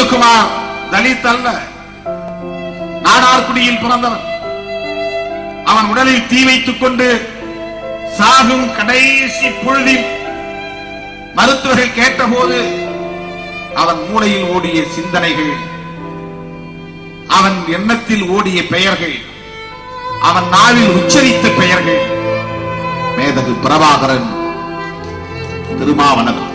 சிவகுமார் தலித் அல்ல நாடார்குடியில் பிறந்தவன் அவன் உடலில் தீ வைத்துக் கொண்டு சாகும் கடைசி பொழுதில் மருத்துவர்கள் கேட்டபோது அவன் மூளையில் ஓடிய சிந்தனைகள் அவன் எண்ணத்தில் ஓடிய பெயர்கள் அவன் நாவில் உச்சரித்த பெயர்கள் மேதகு பிரபாகரன் திருமாவளவன்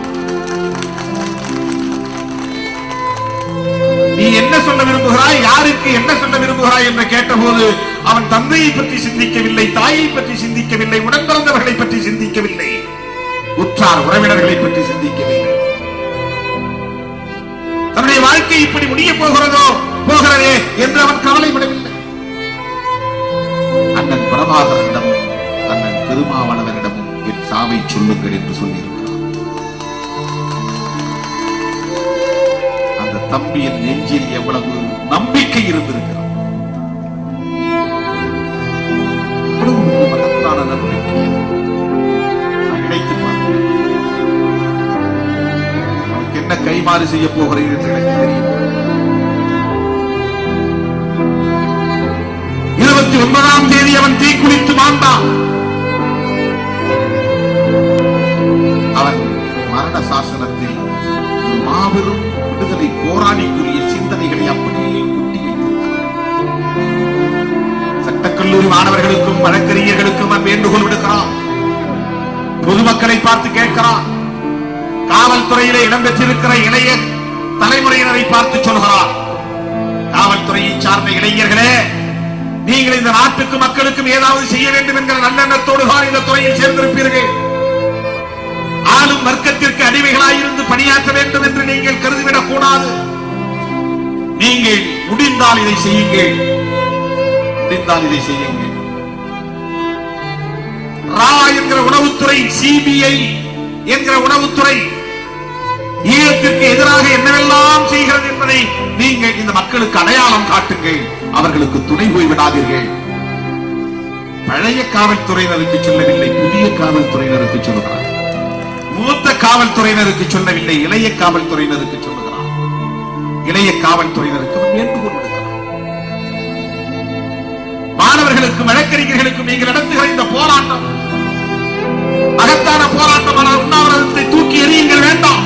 நீ என்ன சொல்ல விரும்புகிறாய் யாருக்கு என்ன சொல்ல விரும்புகிறாய் என்று கேட்டபோது அவன் தந்தையை பற்றி சிந்திக்கவில்லை தாயை பற்றி சிந்திக்கவில்லை உடன் பிறந்தவர்களை பற்றி சிந்திக்கவில்லை உற்றார் உறவினர்களை பற்றி சிந்திக்கவில்லை தன்னுடைய வாழ்க்கை இப்படி முடிய போகிறதோ போகிறதே என்று அவன் கவலைப்படவில்லை அண்ணன் பிரபாகரனிடமும் அண்ணன் திருமாவளவனிடமும் என் சாவை சொல்லுங்கள் என்று சொல்லியிருக்கிறான் அந்த தம்பியின் நெஞ்சில் எவ்வளவு நம்பிக்கை இருந்திருக்கிறது எவ்வளவு ஒரு மகத்தான நம்பிக்கை நான் நினைத்து பார்த்தேன் அவனுக்கு என்ன கைமாறு செய்ய போகிறேன் என்று எனக்கு தெரியும் இருபத்தி ஒன்பதாம் தேதி அவன் தீக்குளித்து மாண்டான் அவன் மரண சாசனத்தில் ஒரு மாபெரும் விடுதலை போராளிக்குரிய சிந்தனைகளை அப்படியே கொட்டி வைத்திருக்கிறான் சட்டக்கல்லூரி மாணவர்களுக்கும் வழக்கறிஞர்களுக்கும் அவன் வேண்டுகோள் விடுக்கிறான் பொதுமக்களை பார்த்து கேட்கிறான் காவல்துறையிலே இடம்பெற்றிருக்கிற இளைய தலைமுறையினரை பார்த்து சொல்கிறான் காவல்துறையை சார்ந்த இளைஞர்களே நீங்கள் இந்த நாட்டுக்கு மக்களுக்கும் ஏதாவது செய்ய வேண்டும் என்கிற நல்லெண்ணத்தோடு தான் இந்த துறையில் சேர்ந்திருப்பீர்கள் ஆளும் வர்க்கத்திற்கு அடிமைகளாயிருந்து பணியாற்ற வேண்டும் என்று நீங்கள் கருதிவிடக் கூடாது நீங்கள் முடிந்தால் இதை செய்யுங்கள் முடிந்தால் இதை செய்யுங்கள் ரா என்கிற உணவுத்துறை சிபிஐ என்கிற உணவுத்துறை ஈழத்திற்கு எதிராக என்னவெல்லாம் செய்கிறது என்பதை நீங்கள் இந்த மக்களுக்கு அடையாளம் காட்டுங்கள் அவர்களுக்கு துணை போய் விடாதீர்கள் பழைய காவல்துறையினருக்கு சொல்லவில்லை புதிய காவல்துறையினருக்கு சொல்லுகிறார் மூத்த காவல்துறையினருக்கு சொல்லவில்லை இளைய காவல்துறையினருக்கு சொல்லுகிறார் இளைய காவல்துறையினருக்கு அவன் வேண்டுகோள் விடுக்கிறார் மாணவர்களுக்கும் வழக்கறிஞர்களுக்கும் நீங்கள் நடத்துகிற இந்த போராட்டம் மகத்தான போராட்டமான உண்ணாவிரதத்தை தூக்கி எறியுங்கள் வேண்டாம்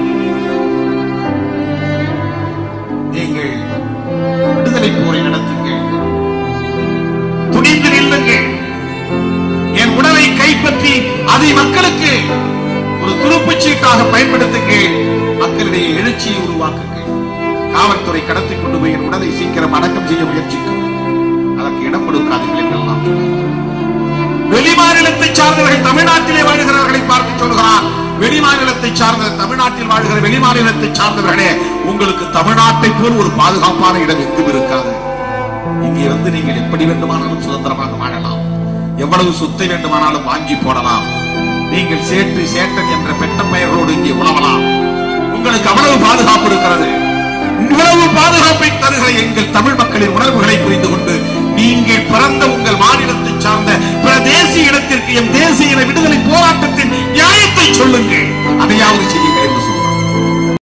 நீங்கள் விடுதலை போரை நடத்துங்கள் துணிந்து நில்லுங்கள் என் உடலை கைப்பற்றி அதை மக்களுக்கு ஒரு துருப்புச் சீட்டாக பயன்படுத்துங்கள் மக்களிடையே எழுச்சியை உருவாக்குங்கள் காவல்துறை கடத்தி கொண்டு போய் என் உடலை சீக்கிரம் அடக்கம் செய்ய முயற்சிக்கும் அதற்கு இடம் கொடுக்காதீர்கள் என்றெல்லாம் சொன்னார். வெளிமாநிலத்தை சார்ந்தவர்கள் தமிழ்நாட்டிலே வாழ்கிறவர்களை பார்த்து சொல்கிறார் வெளிமாநிலத்தை சார்ந்த தமிழ்நாட்டில் வாழ்கிற வெளிமாநிலத்தை சார்ந்தவர்களே உங்களுக்கு தமிழ்நாட்டை போல் ஒரு பாதுகாப்பான இடம் எங்கும் இருக்காது இங்கே வந்து நீங்கள் எப்படி வேண்டுமானாலும் சுதந்திரமாக வாழலாம் எவ்வளவு சொத்தை வேண்டுமானாலும் வாங்கி போடலாம் நீங்கள் சேட்டு சேட்டன் என்ற பெட்ட பெயர்களோடு இங்கே உழவலாம் உங்களுக்கு அவ்வளவு பாதுகாப்பு இருக்கிறது இவ்வளவு பாதுகாப்பை தர